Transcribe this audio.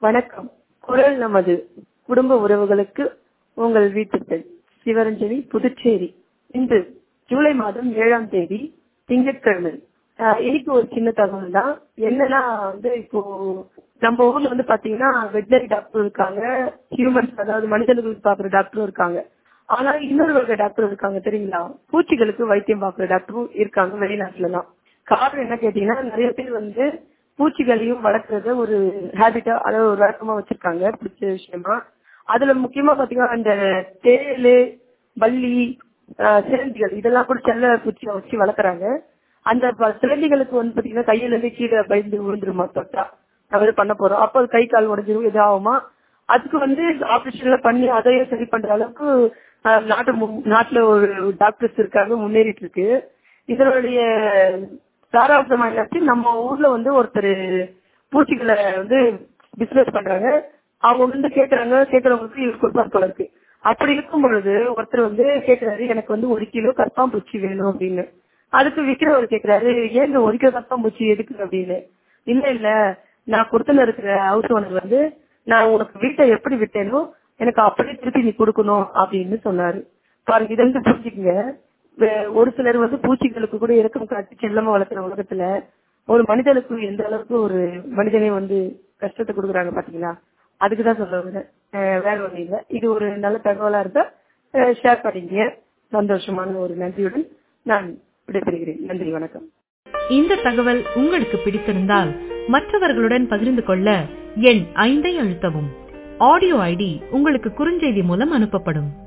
வணக்கம் குரல் நமது குடும்ப உறவுகளுக்கு உங்கள் வீட்டு பெண் சிவரஞ்சனி புதுச்சேரி இன்று ஜூலை மாதம் ஏழாம் தேதி திங்கட்கிழமை ஆஹ் இன்னைக்கு ஒரு சின்ன தகவல் தான் என்னன்னா வந்து இப்போ நம்ம ஊர்ல வந்து பாத்தீங்கன்னா வெட்டினரி டாக்டர் இருக்காங்க ஹியூமன்ஸ் அதாவது மனிதர்களுக்கு பாக்குற டாக்டரும் இருக்காங்க ஆனா இன்னொரு வகை டாக்டர் இருக்காங்க தெரியுங்களா பூச்சிகளுக்கு வைத்தியம் பாக்குற டாக்டரும் இருக்காங்க வெளிநாட்டுல எல்லாம் காரணம் என்ன கேட்டீங்கன்னா நிறைய பேர் வந்து பூச்சிகளையும் வளர்க்கறத ஒரு ஹேபிட்டா அதாவது ஒரு வழக்கமா வச்சிருக்காங்க பிடிச்ச விஷயமா அதுல முக்கியமா பாத்தீங்கன்னா அந்த தேளு பல்லி ஆஹ் சிலந்திகள் இதெல்லாம் கூட செல்ல பூச்சியை வச்சு வளர்க்குறாங்க அந்த ப- சிலந்திகளுக்கு வந்து பாத்தீங்கன்னா கையில இருந்து கீழே பயந்து விழுந்துருமா தொட்டா நம்ம இது பண்ண போறோம் அப்போ அது கை கால் உடஞ்சிரும் இது ஆகுமா அதுக்கு வந்து ஆபரேஷன்ல பண்ணி அதையும் சரி பண்ற அளவுக்கு ஆஹ் நாட்டு மு- நாட்டுல ஒரு டாக்டர்ஸ் இருக்காங்க முன்னேறிட்டு இருக்கு இதனுடைய சாராம்சமா என்னாச்சு நம்ம ஊர்ல வந்து ஒருத்தர் பூச்சிகளை வந்து பிசினஸ் பண்றாங்க அவங்க வந்து கேக்குறாங்க கேக்குறவங்களுக்கு இவர் கொடுப்பார் போல இருக்கு அப்படி இருக்கும் பொழுது ஒருத்தர் வந்து கேக்குறாரு எனக்கு வந்து ஒரு கிலோ கற்பாம்பூச்சி வேணும் அப்படின்னு அதுக்கு விக்கிறவர் கேக்குறாரு ஏங்க ஒரு கிலோ கற்பாம்பூச்சி எதுக்கு அப்படின்னு இல்ல இல்ல நான் கொடுத்துல இருக்கிற ஹவுஸ் ஓனர் வந்து நான் உனக்கு வீட்டை எப்படி விட்டேனோ எனக்கு அப்படியே திருப்பி நீ கொடுக்கணும் அப்படின்னு சொன்னாரு பாருங்க இதை வந்து புரிஞ்சுக்கங்க வே- ஒரு சிலர் வந்து பூச்சிகளுக்கு கூட இறக்கம் காட்டி செல்லமா வளர்க்குற உலகத்துல ஒரு மனிதனுக்கு எந்த அளவுக்கு ஒரு மனிதனே வந்து கஷ்டத்தை கொடுக்குறாங்க பாத்தீங்களா அதுக்குதான் சொல்ல வரேன் அஹ் வேற ஒண்ணும் இல்ல இது ஒரு நல்ல தகவலா இருந்தா ஷேர் பண்ணிக்க சந்தோஷமான ஒரு நன்றியுடன் நான் விடைபெறுகிறேன் நன்றி வணக்கம் இந்த தகவல் உங்களுக்கு பிடித்திருந்தால் மற்றவர்களுடன் பகிர்ந்து கொள்ள எண் ஐந்தை அழுத்தவும் ஆடியோ ஐடி உங்களுக்கு குறுஞ்செய்தி மூலம் அனுப்பப்படும்